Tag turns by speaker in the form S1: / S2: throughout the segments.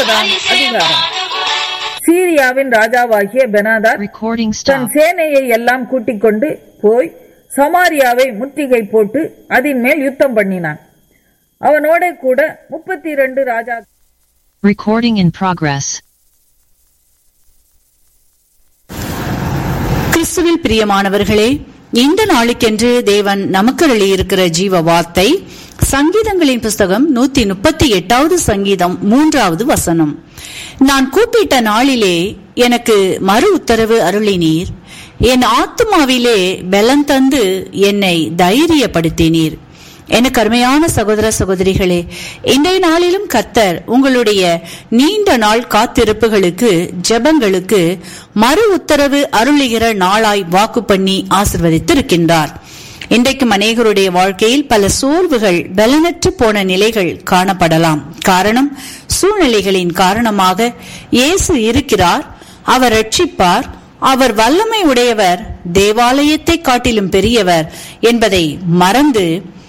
S1: பதினாறாம் அதிகாரம் சீரியாவின் ராஜாவாகிய பெனாதார்
S2: Recording
S1: தன்
S2: stop.
S1: சேனையை எல்லாம் கூட்டிக் கொண்டு போய் சமாரியாவை முற்றுகை போட்டு அதன் மேல் யுத்தம் பண்ணினான் அவனோட கூட முப்பத்தி இரண்டு ராஜா
S2: Recording in progress.
S3: கிறிஸ்துவில் பிரியமானவர்களே இந்த நாளுக்கென்று தேவன் நமக்கு இருக்கிற ஜீவ வார்த்தை சங்கீதங்களின் புஸ்தகம் நூத்தி முப்பத்தி எட்டாவது சங்கீதம் மூன்றாவது வசனம் நான் கூப்பிட்ட நாளிலே எனக்கு மறு உத்தரவு அருளினீர் என் ஆத்துமாவிலே பலன் தந்து என்னை தைரியப்படுத்தினீர் எனக்கு அருமையான சகோதர சகோதரிகளே இன்றைய நாளிலும் கத்தர் உங்களுடைய நீண்ட நாள் காத்திருப்புகளுக்கு ஜெபங்களுக்கு மறு உத்தரவு அருளுகிற நாளாய் வாக்கு பண்ணி ஆசிர்வதித்திருக்கின்றார் இன்றைக்கும் அநேகருடைய வாழ்க்கையில் பல சோர்வுகள் பலனற்று போன நிலைகள் காணப்படலாம் காரணம் சூழ்நிலைகளின் காரணமாக இயேசு இருக்கிறார் அவர் ரட்சிப்பார் அவர் வல்லமை உடையவர் தேவாலயத்தை காட்டிலும் பெரியவர் என்பதை மறந்து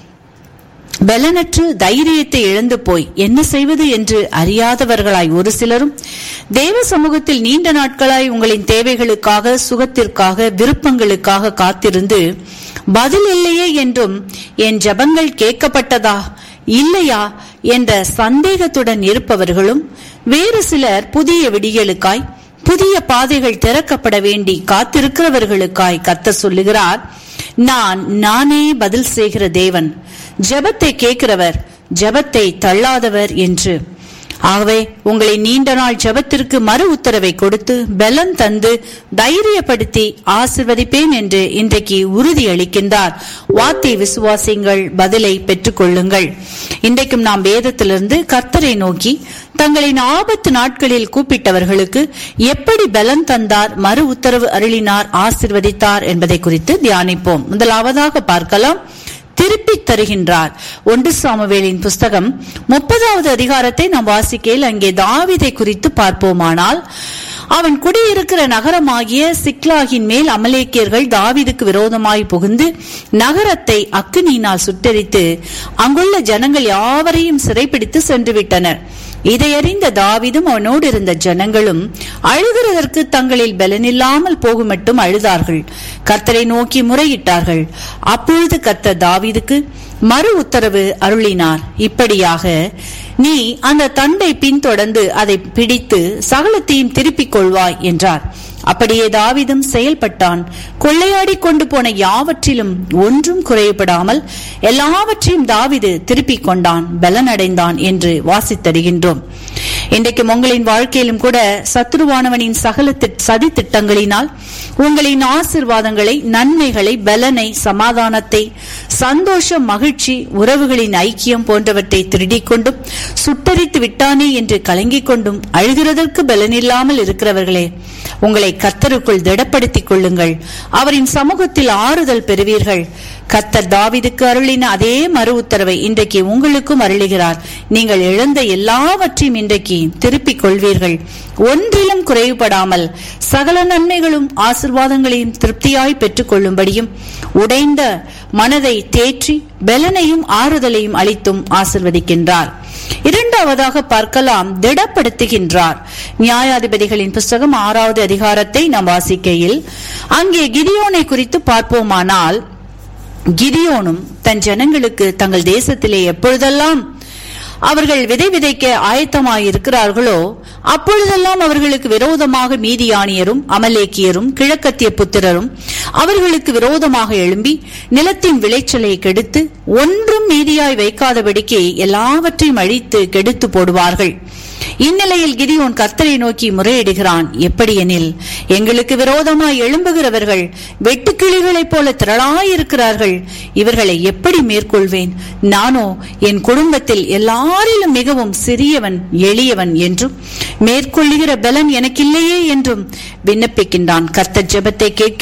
S3: பலனற்று தைரியத்தை இழந்து போய் என்ன செய்வது என்று அறியாதவர்களாய் ஒரு சிலரும் தேவ சமூகத்தில் நீண்ட நாட்களாய் உங்களின் தேவைகளுக்காக சுகத்திற்காக விருப்பங்களுக்காக காத்திருந்து பதில் இல்லையே என்றும் என் ஜபங்கள் கேட்கப்பட்டதா இல்லையா என்ற சந்தேகத்துடன் இருப்பவர்களும் வேறு சிலர் புதிய விடியலுக்காய் புதிய பாதைகள் திறக்கப்பட வேண்டி காத்திருக்கிறவர்களுக்காய் கத்த சொல்லுகிறார் நான் நானே பதில் செய்கிற தேவன் ஜெபத்தை கேட்கிறவர் ஜெபத்தை தள்ளாதவர் என்று ஆகவே உங்களை நீண்ட நாள் ஜெபத்திற்கு மறு உத்தரவை கொடுத்து பலன் தந்து தைரியப்படுத்தி ஆசிர்வதிப்பேன் என்று இன்றைக்கு உறுதி அளிக்கின்றார் வார்த்தை விசுவாசிங்கள் பதிலை பெற்றுக்கொள்ளுங்கள் இன்றைக்கும் நாம் வேதத்திலிருந்து கர்த்தரை நோக்கி தங்களின் ஆபத்து நாட்களில் கூப்பிட்டவர்களுக்கு எப்படி பலன் தந்தார் மறு உத்தரவு அருளினார் ஆசிர்வதித்தார் என்பதை குறித்து தியானிப்போம் முதலாவதாக பார்க்கலாம் திருப்பி தருகின்றார் ஒன்று சாமுவேலின் புஸ்தகம் முப்பதாவது அதிகாரத்தை நாம் வாசிக்கையில் அங்கே தாவிதை குறித்து பார்ப்போமானால் அவன் குடியிருக்கிற நகரமாகிய சிக்லாகின் மேல் அமலேக்கியர்கள் தாவிதுக்கு விரோதமாய் புகுந்து நகரத்தை அக்கினியினால் சுட்டெரித்து அங்குள்ள ஜனங்கள் யாவரையும் சிறைப்பிடித்து சென்று விட்டனர் இதை அறிந்த தாவிதும் அவனோடு இருந்த ஜனங்களும் அழுகிறதற்கு தங்களில் பலனில்லாமல் போகும் மட்டும் அழுதார்கள் கர்த்தரை நோக்கி முறையிட்டார்கள் அப்பொழுது கர்த்தர் தாவீதுக்கு மறு உத்தரவு அருளினார் இப்படியாக நீ அந்த தண்டை பின்தொடர்ந்து அதை பிடித்து சகலத்தையும் திருப்பிக் கொள்வாய் என்றார் அப்படியே தாவிதும் செயல்பட்டான் கொள்ளையாடி கொண்டு போன யாவற்றிலும் ஒன்றும் குறைபடாமல் எல்லாவற்றையும் தாவிது திருப்பிக் கொண்டான் பலனடைந்தான் என்று வாசித்தருகின்றோம் இன்றைக்கு உங்களின் வாழ்க்கையிலும் கூட சத்ருவானவனின் சகல திட்- சதி திட்டங்களினால் உங்களின் ஆசிர்வாதங்களை நன்மைகளை பலனை சமாதானத்தை சந்தோஷம் மகிழ்ச்சி உறவுகளின் ஐக்கியம் போன்றவற்றை திருடிக் கொண்டும் சுட்டரித்து விட்டானே என்று கலங்கிக் கொண்டும் அழுகிறதற்கு பலனில்லாமல் இருக்கிறவர்களே உங்களை கத்தருக்குள் திடப்படுத்திக் கொள்ளுங்கள் அவரின் சமூகத்தில் ஆறுதல் பெறுவீர்கள் கத்தர் தாவிதுக்கு அருளின அதே மறு உத்தரவை இன்றைக்கு உங்களுக்கும் அருளுகிறார் நீங்கள் இழந்த எல்லாவற்றையும் இன்றைக்கு திருப்பிக் கொள்வீர்கள் ஒன்றிலும் குறைவுபடாமல் சகல நன்மைகளும் ஆசிர்வாதங்களையும் திருப்தியாய் பெற்றுக் கொள்ளும்படியும் உடைந்த மனதை தேற்றி பலனையும் ஆறுதலையும் அளித்தும் ஆசிர்வதிக்கின்றார் இரண்டாவதாக பார்க்கலாம் திடப்படுத்துகின்றார் நியாயாதிபதிகளின் புஸ்தகம் ஆறாவது அதிகாரத்தை நாம் வாசிக்கையில் அங்கே கிதியோனை குறித்து பார்ப்போமானால் கிதியோனும் தன் ஜனங்களுக்கு தங்கள் தேசத்திலே எப்பொழுதெல்லாம் அவர்கள் விதை விதைக்க ஆயத்தமாயிருக்கிறார்களோ அப்பொழுதெல்லாம் அவர்களுக்கு விரோதமாக மீதியானியரும் அமலேக்கியரும் கிழக்கத்திய புத்திரரும் அவர்களுக்கு விரோதமாக எழும்பி நிலத்தின் விளைச்சலை கெடுத்து ஒன்றும் மீதியாய் வைக்காதபடிக்கு எல்லாவற்றையும் அழித்து கெடுத்து போடுவார்கள் இந்நிலையில் கிதியோன் கர்த்தரை நோக்கி முறையிடுகிறான் எப்படியெனில் எங்களுக்கு விரோதமாய் எழும்புகிறவர்கள் வெட்டுக்கிளிகளைப் போல திரளாயிருக்கிறார்கள் இவர்களை எப்படி மேற்கொள்வேன் நானோ என் குடும்பத்தில் எல்லாரிலும் மிகவும் சிறியவன் எளியவன் என்றும் மேற்கொள்ளுகிற பலன் எனக்கில்லையே என்றும் விண்ணப்பிக்கின்றான் கர்த்தர் ஜெபத்தை கேட்க